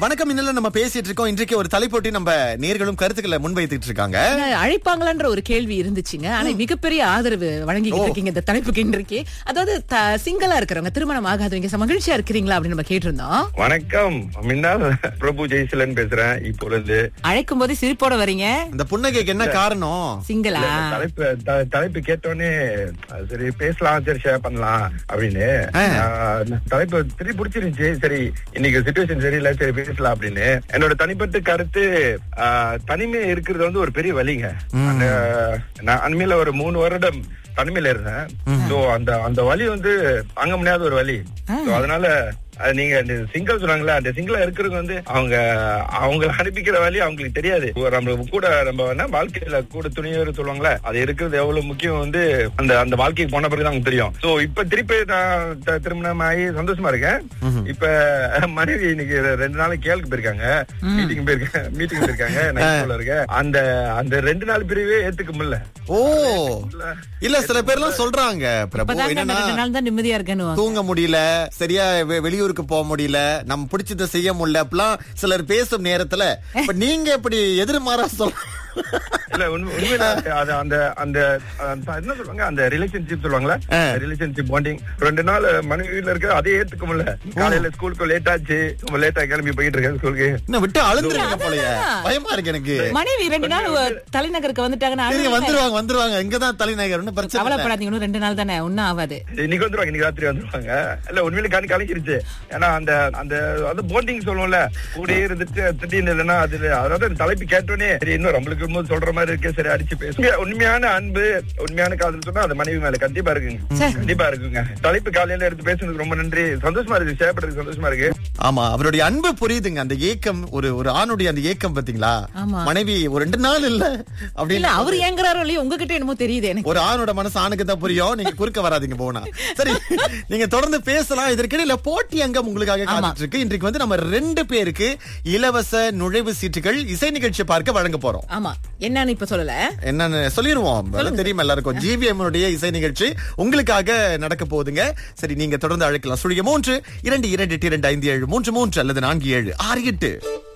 வணக்கம் இன்னும் நம்ம பேசிட்டு இருக்கோம் இன்றைக்கு ஒரு தலைப்போட்டி நம்ம நேர்களும் கருத்துக்களை முன்வைத்துட்டு இருக்காங்க ஆனா, அழைப்பாங்களான்ற ஒரு கேள்வி இருந்துச்சுங்க ஆனா மிகப்பெரிய ஆதரவு வழங்கிட்டு இருக்கீங்க இந்த தலைப்புக்கு இன்றைக்கு அதாவது த- சிங்கிளா இருக்கிறவங்க திருமணம் ஆகாதவங்க ச- மகிழ்ச்சியா இருக்கிறீங்களா அப்படின்னு நம்ம கேட்டிருந்தோம் வணக்கம் மின்னால் பிரபு ஜெய்சிலன் பேசுறேன் இப்பொழுது அழைக்கும் போதே சிரிப்போட வரீங்க இந்த புன்னகைக்கு என்ன காரணம் சிங்கிளா இல்ல, இந்த தலைப்பு த- தலைப்பு கேட்டோடனே அஹ், சரி பேசலாம் சரி ஷேர் பண்ணலாம் அப்படின்னு ஆஹ், தலைப்பு திருப்பி பிடிச்சிருந்துச்சு சரி இன்னைக்கு சுச்சுவேஷன் சரியில்லை சரி பேசலாம் அப்படின்னு என்னோட தனிப்பட்ட கருத்து ஆஹ், தனிமை இருக்கிறது வந்து ஒரு பெரிய வலிங்க அந்த நான் அண்மையில ஒரு மூணு வருடம் தனிமையில இருந்தேன் சோ அந்த அந்த வலி வந்து தாங்க முடியாத ஒரு வலி So, அதனால அது நீங்க இந்த சிங்கிள் சொன்னாங்களே அந்த சிங்கிளா இருக்கிறவங்க வந்து அவங்க அவங்க அனுப்பிக்கிற வழி அவங்களுக்கு தெரியாது ஒரு நம்ம கூட நம்ம என்ன வாழ்க்கையில கூட துணியர் சொல்லுவாங்களே அது இருக்கிறது எவ்வளவு முக்கியம் வந்து அந்த அந்த வாழ்க்கைக்கு போன பிறகு தான் தெரியும் சோ இப்ப திருப்பி நான் த- திருமணம் ஆகி சந்தோஷமா இருக்கேன் இப்ப மனைவி இன்னைக்கு ரெண்டு நாளைக்கு கேளுக்கு போயிருக்காங்க மீட்டிங் போயிருக்காங்க மீட்டிங் போயிருக்காங்க நான் இருக்கேன் அந்த அந்த ரெண்டு நாள் பிரிவே ஏத்துக்க முடியல ஓ இல்ல சில பேர்லாம் சொல்றாங்க பிரபு இப்பதாங்க அந்த என்னன்னா ரெண்டு நாள் தான் நிம்மதியா இருக்கேன்னு தூங்க முடியல சரியா வெ- வெளியூருக்கு போக முடியல நம்ம பிடிச்சதை செய்ய முடியல அப்படிலாம் சிலர் பேசும் நேரத்துல இப்ப நீங்க எப்படி எதிர்மாறா சொல்ல இல்ல உண்மை உண்மையில அது அந்த அந்த அந்த என்ன சொல்லுவாங்க அந்த ரிலேஷன்ஷிப் சொல்லுவாங்களா ரிலேஷன்ஷிப் பாண்டிங் ரெண்டு நாள் மனைவி வீட்டுல இருக்க அதே ஏத்துக்க முடியல காலையில ஸ்கூலுக்கு லேட் ஆச்சு ரொம்ப லேட்டா கிளம்பி போயிட்டு இருக்கேன் ஸ்கூலுக்கு இன்னும் விட்டு அழுந்துருங்க போலயே பயமா இருக்கு எனக்கு மனைவி ரெண்டு நாள் ஒ- தலைநகருக்கு வந்துட்டாங்கன்னா சரிங்க அழுவீங்க. வந்துருவாங்க வந்துருவாங்க இங்கதான் தலைநகர் ஒன்னும் பிரச்சனை இல்ல. கவலைப்படாதீங்க இன்னும் ரெண்டு நாள் தானே ஒன்னும் ஆகாது இன்னைக்கு வந்துருவாங்க இன்னைக்கு ராத்திரி வந்துருவாங்க இல்ல உண்மையில கண் கலக்கிருச்சு ஏன்னா அந்த அந்த அது பாண்டிங் சொல்லுவோம்ல கூடயே இருந்துட்டு திடீர்னு இல்லைன்னா அதுல அதாவது அந்த தலைப்பு கேட்டோன்னே சரி இன்னும் நம்மளுக்கு இன்னும் சொல்ற மாதிரி இருக்கு சரி அடிச்சு பேசுங்க உண்மையான அன்பு உண்மையான காதல் சொன்னா அது மனைவி மேல கண்டிப்பா இருக்குங்க கண்டிப்பா இருக்குங்க தலைப்பு காலையில எடுத்து பேசுனதுக்கு ரொம்ப நன்றி சந்தோஷமா இருக்கு ஷேர் பண்றதுக்கு சந்தோஷமா இருக்கு ஆமா அவருடைய அன்பு புரியுதுங்க அந்த ஏக்கம் ஒரு ஒரு ஆணுடைய அந்த ஏக்கம் பாத்தீங்களா ஆமா. மனைவி ஒரு ரெண்டு நாள் இல்ல இல்ல அப்படின்னு அவர் ஏங்குறாரோ இல்லையோ உங்ககிட்ட என்னமோ தெரியுது எனக்கு ஒரு ஆணோட மனசு ஆணுக்கு தான் புரியும் நீங்க குறுக்க வராதீங்க போனா சரி நீங்க தொடர்ந்து பேசலாம் இதற்கிடையில போட்டி அங்கம் உங்களுக்காக காத்துட்டு இருக்கு இன்றைக்கு வந்து நம்ம ரெண்டு பேருக்கு இலவச நுழைவு சீட்டுகள் இசை நிகழ்ச்சி பார்க்க வழங்க போறோம் ஆமா என்னன்னு இப்ப சொல்லல என்னன்னு சொல்லிருவோம் அதெல்லாம் தெரியும் எல்லாருக்கும் ஜிவிஎம் உடைய இசை நிகழ்ச்சி உங்களுக்காக நடக்க போகுதுங்க சரி நீங்க தொடர்ந்து அழைக்கலாம் சுழிய மூன்று இரண்டு இரண்டு எட்டு இரண்டு ஐந்து ஏழு மூன்று மூன்று அல்லது நான்கு ஏழு ஆறு எட்டு